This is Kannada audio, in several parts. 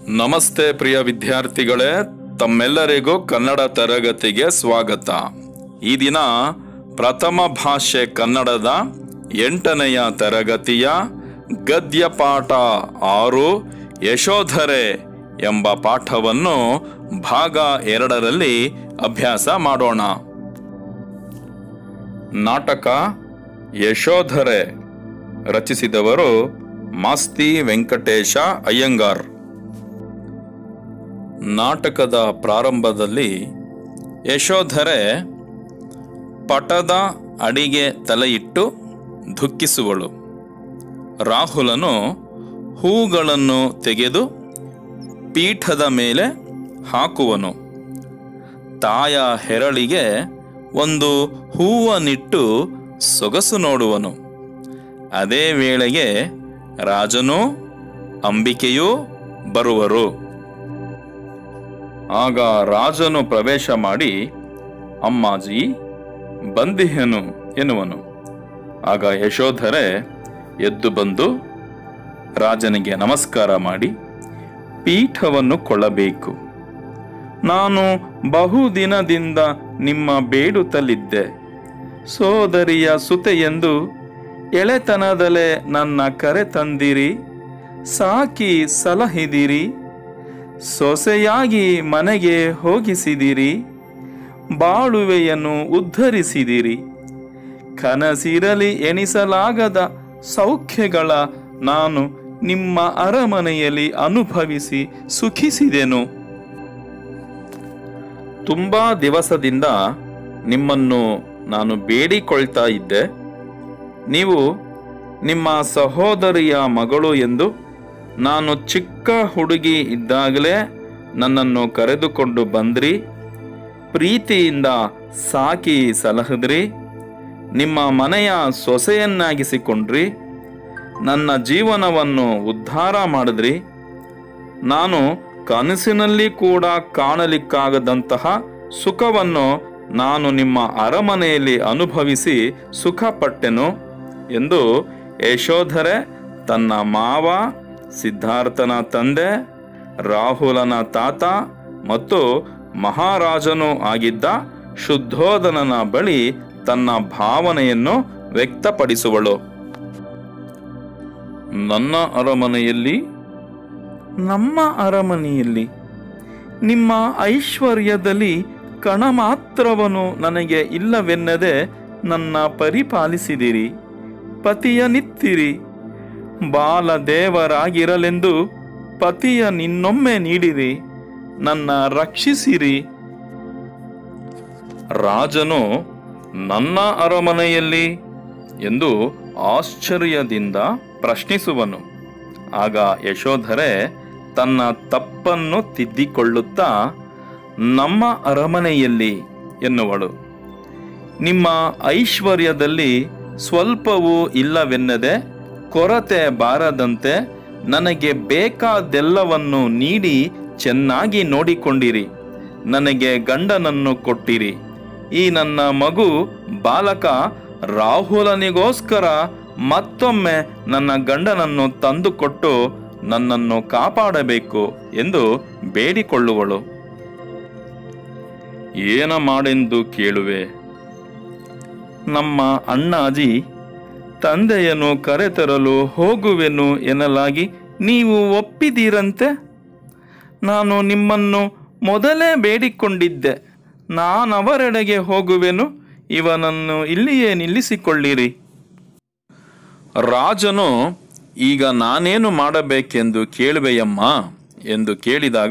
ನಮಸ್ತೆ ಪ್ರಿಯ ವಿದ್ಯಾರ್ಥಿಗಳೇ ತಮ್ಮೆಲ್ಲರಿಗೂ ಕನ್ನಡ ತರಗತಿಗೆ ಸ್ವಾಗತ ಈ ದಿನ ಪ್ರಥಮ ಭಾಷೆ ಕನ್ನಡದ ಎಂಟನೆಯ ತರಗತಿಯ ಗದ್ಯ ಪಾಠ ಆರು ಯಶೋಧರೆ ಎಂಬ ಪಾಠವನ್ನು ಭಾಗ ಎರಡರಲ್ಲಿ ಅಭ್ಯಾಸ ಮಾಡೋಣ ನಾಟಕ ಯಶೋಧರೆ ರಚಿಸಿದವರು ಮಾಸ್ತಿ ವೆಂಕಟೇಶ ಅಯ್ಯಂಗಾರ್ ನಾಟಕದ ಪ್ರಾರಂಭದಲ್ಲಿ ಯಶೋಧರೆ ಪಟದ ಅಡಿಗೆ ತಲೆಯಿಟ್ಟು ದುಃಖಿಸುವಳು ರಾಹುಲನು ಹೂಗಳನ್ನು ತೆಗೆದು ಪೀಠದ ಮೇಲೆ ಹಾಕುವನು ತಾಯ ಹೆರಳಿಗೆ ಒಂದು ಹೂವನಿಟ್ಟು ಸೊಗಸು ನೋಡುವನು ಅದೇ ವೇಳೆಗೆ ರಾಜನು ಅಂಬಿಕೆಯೂ ಬರುವರು ಆಗ ರಾಜನು ಪ್ರವೇಶ ಮಾಡಿ ಅಮ್ಮಾಜಿ ಬಂದಿಹೆನು ಎನ್ನುವನು ಆಗ ಯಶೋಧರೆ ಎದ್ದು ಬಂದು ರಾಜನಿಗೆ ನಮಸ್ಕಾರ ಮಾಡಿ ಪೀಠವನ್ನು ಕೊಳ್ಳಬೇಕು ನಾನು ಬಹುದಿನದಿಂದ ನಿಮ್ಮ ಬೇಡುತ್ತಲಿದ್ದೆ ಸೋದರಿಯ ಸುತೆಯೆಂದು ಎಳೆತನದಲ್ಲೇ ನನ್ನ ಕರೆ ತಂದಿರಿ ಸಾಕಿ ಸಲಹಿದಿರಿ ಸೊಸೆಯಾಗಿ ಮನೆಗೆ ಹೋಗಿಸಿದಿರಿ ಬಾಳುವೆಯನ್ನು ಉದ್ಧರಿಸಿದಿರಿ ಕನಸಿರಲಿ ಎಣಿಸಲಾಗದ ಸೌಖ್ಯಗಳ ನಾನು ನಿಮ್ಮ ಅರಮನೆಯಲ್ಲಿ ಅನುಭವಿಸಿ ಸುಖಿಸಿದೆನು ತುಂಬಾ ದಿವಸದಿಂದ ನಿಮ್ಮನ್ನು ನಾನು ಬೇಡಿಕೊಳ್ತಾ ಇದ್ದೆ ನೀವು ನಿಮ್ಮ ಸಹೋದರಿಯ ಮಗಳು ಎಂದು ನಾನು ಚಿಕ್ಕ ಹುಡುಗಿ ಇದ್ದಾಗಲೇ ನನ್ನನ್ನು ಕರೆದುಕೊಂಡು ಬಂದ್ರಿ ಪ್ರೀತಿಯಿಂದ ಸಾಕಿ ಸಲಹಿದ್ರಿ ನಿಮ್ಮ ಮನೆಯ ಸೊಸೆಯನ್ನಾಗಿಸಿಕೊಂಡ್ರಿ ನನ್ನ ಜೀವನವನ್ನು ಉದ್ಧಾರ ಮಾಡಿದ್ರಿ ನಾನು ಕನಸಿನಲ್ಲಿ ಕೂಡ ಕಾಣಲಿಕ್ಕಾಗದಂತಹ ಸುಖವನ್ನು ನಾನು ನಿಮ್ಮ ಅರಮನೆಯಲ್ಲಿ ಅನುಭವಿಸಿ ಸುಖಪಟ್ಟೆನು ಎಂದು ಯಶೋಧರೆ ತನ್ನ ಮಾವ ಸಿದ್ಧಾರ್ಥನ ತಂದೆ ರಾಹುಲನ ತಾತ ಮತ್ತು ಮಹಾರಾಜನೂ ಆಗಿದ್ದ ಶುದ್ಧೋಧನನ ಬಳಿ ತನ್ನ ಭಾವನೆಯನ್ನು ವ್ಯಕ್ತಪಡಿಸುವಳು ನನ್ನ ಅರಮನೆಯಲ್ಲಿ ನಮ್ಮ ಅರಮನೆಯಲ್ಲಿ ನಿಮ್ಮ ಐಶ್ವರ್ಯದಲ್ಲಿ ಕಣ ಮಾತ್ರವನು ನನಗೆ ಇಲ್ಲವೆನ್ನದೆ ನನ್ನ ಪರಿಪಾಲಿಸಿದಿರಿ ಪತಿಯ ನಿತ್ತಿರಿ ಬಾಲದೇವರಾಗಿರಲೆಂದು ಪತಿಯ ನಿನ್ನೊಮ್ಮೆ ನೀಡಿರಿ ನನ್ನ ರಕ್ಷಿಸಿರಿ ರಾಜನು ನನ್ನ ಅರಮನೆಯಲ್ಲಿ ಎಂದು ಆಶ್ಚರ್ಯದಿಂದ ಪ್ರಶ್ನಿಸುವನು ಆಗ ಯಶೋಧರೆ ತನ್ನ ತಪ್ಪನ್ನು ತಿದ್ದಿಕೊಳ್ಳುತ್ತಾ ನಮ್ಮ ಅರಮನೆಯಲ್ಲಿ ಎನ್ನುವಳು ನಿಮ್ಮ ಐಶ್ವರ್ಯದಲ್ಲಿ ಸ್ವಲ್ಪವೂ ಇಲ್ಲವೆನ್ನದೆ ಕೊರತೆ ಬಾರದಂತೆ ನನಗೆ ಬೇಕಾದೆಲ್ಲವನ್ನು ನೀಡಿ ಚೆನ್ನಾಗಿ ನೋಡಿಕೊಂಡಿರಿ ನನಗೆ ಗಂಡನನ್ನು ಕೊಟ್ಟಿರಿ ಈ ನನ್ನ ಮಗು ಬಾಲಕ ರಾಹುಲನಿಗೋಸ್ಕರ ಮತ್ತೊಮ್ಮೆ ನನ್ನ ಗಂಡನನ್ನು ತಂದುಕೊಟ್ಟು ನನ್ನನ್ನು ಕಾಪಾಡಬೇಕು ಎಂದು ಬೇಡಿಕೊಳ್ಳುವಳು ಏನ ಮಾಡೆಂದು ಕೇಳುವೆ ನಮ್ಮ ಅಣ್ಣಾಜಿ ತಂದೆಯನ್ನು ಕರೆತರಲು ಹೋಗುವೆನು ಎನ್ನಲಾಗಿ ನೀವು ಒಪ್ಪಿದ್ದೀರಂತೆ ನಾನು ನಿಮ್ಮನ್ನು ಮೊದಲೇ ಬೇಡಿಕೊಂಡಿದ್ದೆ ನಾನವರೆಡೆಗೆ ಹೋಗುವೆನು ಇವನನ್ನು ಇಲ್ಲಿಯೇ ನಿಲ್ಲಿಸಿಕೊಳ್ಳಿರಿ ರಾಜನು ಈಗ ನಾನೇನು ಮಾಡಬೇಕೆಂದು ಕೇಳುವೆಯಮ್ಮ ಎಂದು ಕೇಳಿದಾಗ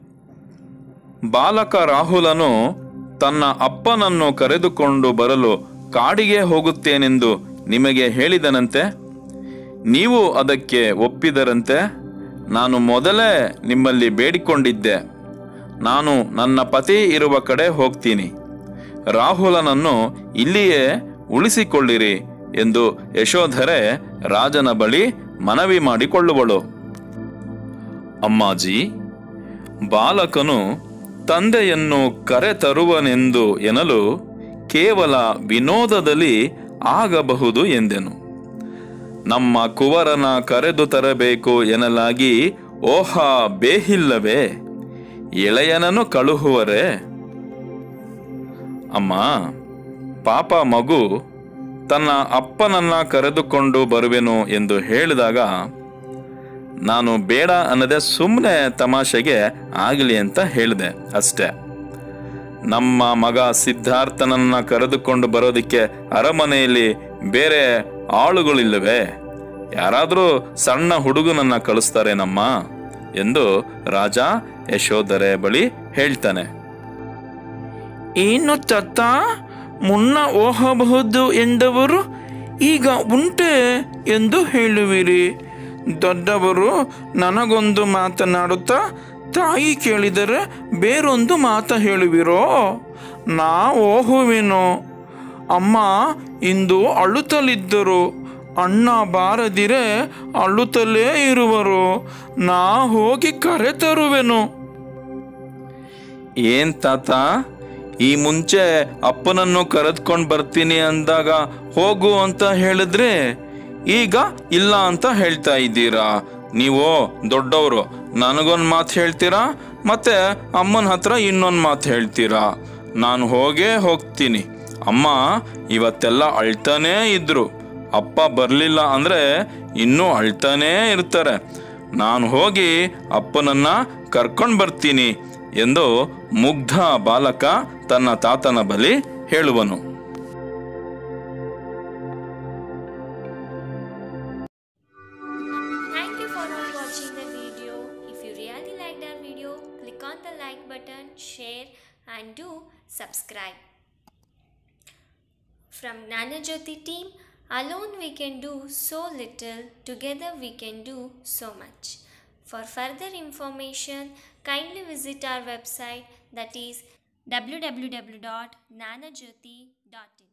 ಬಾಲಕ ರಾಹುಲನು ತನ್ನ ಅಪ್ಪನನ್ನು ಕರೆದುಕೊಂಡು ಬರಲು ಕಾಡಿಗೆ ಹೋಗುತ್ತೇನೆಂದು ನಿಮಗೆ ಹೇಳಿದನಂತೆ ನೀವು ಅದಕ್ಕೆ ಒಪ್ಪಿದರಂತೆ ನಾನು ಮೊದಲೇ ನಿಮ್ಮಲ್ಲಿ ಬೇಡಿಕೊಂಡಿದ್ದೆ ನಾನು ನನ್ನ ಪತಿ ಇರುವ ಕಡೆ ಹೋಗ್ತೀನಿ ರಾಹುಲನನ್ನು ಇಲ್ಲಿಯೇ ಉಳಿಸಿಕೊಳ್ಳಿರಿ ಎಂದು ಯಶೋಧರೆ ರಾಜನ ಬಳಿ ಮನವಿ ಮಾಡಿಕೊಳ್ಳುವಳು ಅಮ್ಮಾಜಿ ಬಾಲಕನು ತಂದೆಯನ್ನು ಕರೆತರುವನೆಂದು ಎನ್ನಲು ಕೇವಲ ವಿನೋದದಲ್ಲಿ ಆಗಬಹುದು ಎಂದೆನು ನಮ್ಮ ಕುವರನ ಕರೆದು ತರಬೇಕು ಎನ್ನಲಾಗಿ ಓಹ ಬೇಹಿಲ್ಲವೇ ಎಳೆಯನನ್ನು ಕಳುಹುವರೇ ಅಮ್ಮ ಪಾಪ ಮಗು ತನ್ನ ಅಪ್ಪನನ್ನ ಕರೆದುಕೊಂಡು ಬರುವೆನು ಎಂದು ಹೇಳಿದಾಗ ನಾನು ಬೇಡ ಅನ್ನದೆ ಸುಮ್ಮನೆ ತಮಾಷೆಗೆ ಆಗಲಿ ಅಂತ ಹೇಳಿದೆ ಅಷ್ಟೆ ನಮ್ಮ ಮಗ ಸಿದ್ಧಾರ್ಥನನ್ನ ಕರೆದುಕೊಂಡು ಬರೋದಕ್ಕೆ ಅರಮನೆಯಲ್ಲಿ ಬೇರೆ ಆಳುಗಳಿಲ್ಲವೇ ಯಾರಾದರೂ ಸಣ್ಣ ಹುಡುಗನನ್ನ ಕಳಿಸ್ತಾರೇನಮ್ಮ ಎಂದು ರಾಜ ಯಶೋಧರೆ ಬಳಿ ಹೇಳ್ತಾನೆ ಏನು ತತ್ತ ಮುನ್ನ ಹೋಗಬಹುದು ಎಂದವರು ಈಗ ಉಂಟೆ ಎಂದು ಹೇಳುವಿರಿ ದೊಡ್ಡವರು ನನಗೊಂದು ಮಾತನಾಡುತ್ತಾ ತಾಯಿ ಕೇಳಿದರೆ ಬೇರೊಂದು ಮಾತ ಹೇಳುವಿರೋ ನಾ ಓಹುವೆನು ಅಮ್ಮ ಇಂದು ಅಳುತ್ತಲಿದ್ದರು ಅಣ್ಣ ಬಾರದಿರೆ ಅಳುತ್ತಲೇ ಇರುವರು ನಾ ಹೋಗಿ ಕರೆ ತರುವೆನು ಏನ್ ತಾತ ಈ ಮುಂಚೆ ಅಪ್ಪನನ್ನು ಕರೆದ್ಕೊಂಡು ಬರ್ತೀನಿ ಅಂದಾಗ ಹೋಗು ಅಂತ ಹೇಳಿದ್ರೆ ಈಗ ಇಲ್ಲ ಅಂತ ಹೇಳ್ತಾ ಇದ್ದೀರಾ ನೀವು ದೊಡ್ಡವರು ನನಗೊಂದು ಮಾತು ಹೇಳ್ತೀರಾ ಮತ್ತೆ ಅಮ್ಮನ ಹತ್ರ ಇನ್ನೊಂದು ಮಾತು ಹೇಳ್ತೀರಾ ನಾನು ಹೋಗೇ ಹೋಗ್ತೀನಿ ಅಮ್ಮ ಇವತ್ತೆಲ್ಲ ಅಳ್ತಾನೇ ಇದ್ರು ಅಪ್ಪ ಬರಲಿಲ್ಲ ಅಂದ್ರೆ ಇನ್ನೂ ಅಳ್ತಾನೇ ಇರ್ತಾರೆ ನಾನು ಹೋಗಿ ಅಪ್ಪನನ್ನ ಕರ್ಕೊಂಡು ಬರ್ತೀನಿ ಎಂದು ಮುಗ್ಧ ಬಾಲಕ ತನ್ನ ತಾತನ ಬಳಿ ಹೇಳುವನು Thank you for all watching the video. If you really liked our video, click on the like button, share and do subscribe. From Nana Jyoti team, alone we can do so little, together we can do so much. For further information, kindly visit our website that is www.nanajyoti.in.